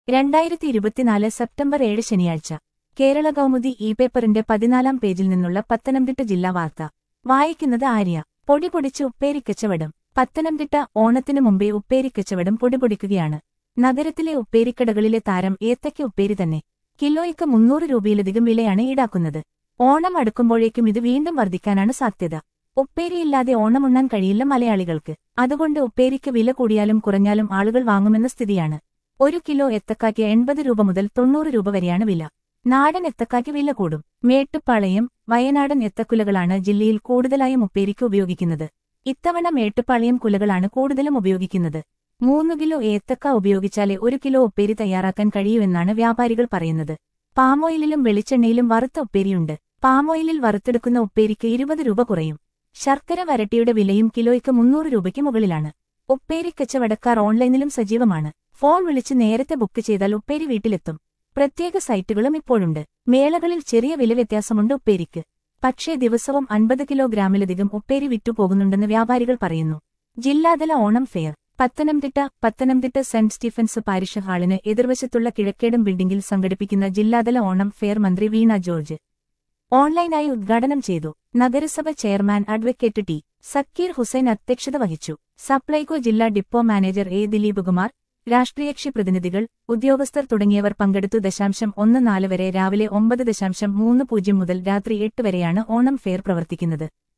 രണ്ടായിരത്തി ഇരുപത്തിനാല് സെപ്റ്റംബർ ഏഴ് ശനിയാഴ്ച കേരള കൗമുദി ഇ പേപ്പറിന്റെ പതിനാലാം പേജിൽ നിന്നുള്ള പത്തനംതിട്ട ജില്ലാ വാർത്ത വായിക്കുന്നത് ആര്യ പൊടി പൊടിച്ച് ഉപ്പേരിക്കച്ചവടം പത്തനംതിട്ട ഓണത്തിനു മുമ്പേ ഉപ്പേരിക്കച്ചവടം പൊടിപൊടിക്കുകയാണ് നഗരത്തിലെ ഉപ്പേരിക്കടകളിലെ താരം ഏത്തയ്ക്ക ഉപ്പേരി തന്നെ കിലോയ്ക്ക് മുന്നൂറ് രൂപയിലധികം വിലയാണ് ഈടാക്കുന്നത് ഓണം അടുക്കുമ്പോഴേക്കും ഇത് വീണ്ടും വർദ്ധിക്കാനാണ് സാധ്യത ഉപ്പേരിയില്ലാതെ ഓണമുണ്ണാൻ കഴിയില്ല മലയാളികൾക്ക് അതുകൊണ്ട് ഉപ്പേരിക്ക് വില കൂടിയാലും കുറഞ്ഞാലും ആളുകൾ വാങ്ങുമെന്ന സ്ഥിതിയാണ് ഒരു കിലോ എത്തക്കായ്ക്ക് എൺപത് രൂപ മുതൽ തൊണ്ണൂറ് രൂപ വരെയാണ് വില നാടൻ എത്തക്കായ്ക്ക് വില കൂടും മേട്ടുപ്പാളയം വയനാടൻ എത്തക്കുലകളാണ് ജില്ലയിൽ കൂടുതലായും ഉപ്പേരിക്ക് ഉപയോഗിക്കുന്നത് ഇത്തവണ മേട്ടുപ്പാളയം കുലകളാണ് കൂടുതലും ഉപയോഗിക്കുന്നത് മൂന്ന് കിലോ ഏത്തക്ക ഉപയോഗിച്ചാലേ ഒരു കിലോ ഉപ്പേരി തയ്യാറാക്കാൻ കഴിയൂവെന്നാണ് വ്യാപാരികൾ പറയുന്നത് പാമോയിലിലും വെളിച്ചെണ്ണയിലും വറുത്ത ഉപ്പേരിയുണ്ട് പാമോയിലിൽ വറുത്തെടുക്കുന്ന ഉപ്പേരിക്ക് ഇരുപത് രൂപ കുറയും ശർക്കര വരട്ടിയുടെ വിലയും കിലോയ്ക്ക് മുന്നൂറ് രൂപയ്ക്ക് മുകളിലാണ് ഉപ്പേരി കച്ചവടക്കാർ ഓൺലൈനിലും സജീവമാണ് ഫോൺ വിളിച്ച് നേരത്തെ ബുക്ക് ചെയ്താൽ ഉപ്പേരി വീട്ടിലെത്തും പ്രത്യേക സൈറ്റുകളും ഇപ്പോഴുണ്ട് മേളകളിൽ ചെറിയ വില വ്യത്യാസമുണ്ട് ഉപ്പേരിക്ക് പക്ഷേ ദിവസവും അൻപത് കിലോഗ്രാമിലധികം ഉപ്പേരി വിറ്റുപോകുന്നുണ്ടെന്ന് വ്യാപാരികൾ പറയുന്നു ജില്ലാതല Onam fair Pathanamthitta Pathanamthitta Saint Stephen's parish ഹാളിന് എതിർവശത്തുള്ള കിഴക്കേടം ബിൽഡിംഗിൽ സംഘടിപ്പിക്കുന്ന ജില്ലാതല ഓണം ഫെയർ മന്ത്രി വീണ ജോർജ് ഓൺലൈനായി ഉദ്ഘാടനം ചെയ്തു നഗരസഭ chairman advocate T Zakir Hussain അധ്യക്ഷത വഹിച്ചു സപ്ലൈകോ ജില്ലാ depot manager A Dileep Kumar രാഷ്ട്രീയകക്ഷി പ്രതിനിധികൾ ഉദ്യോഗസ്ഥർ തുടങ്ങിയവർ പങ്കെടുത്തു ദശാംശം ഒന്ന് നാല് വരെ രാവിലെ ഒമ്പത് ദശാംശം മൂന്ന് പൂജ്യം മുതൽ രാത്രി എട്ട് വരെയാണ് ഓണം ഫെയർ പ്രവർത്തിക്കുന്നത്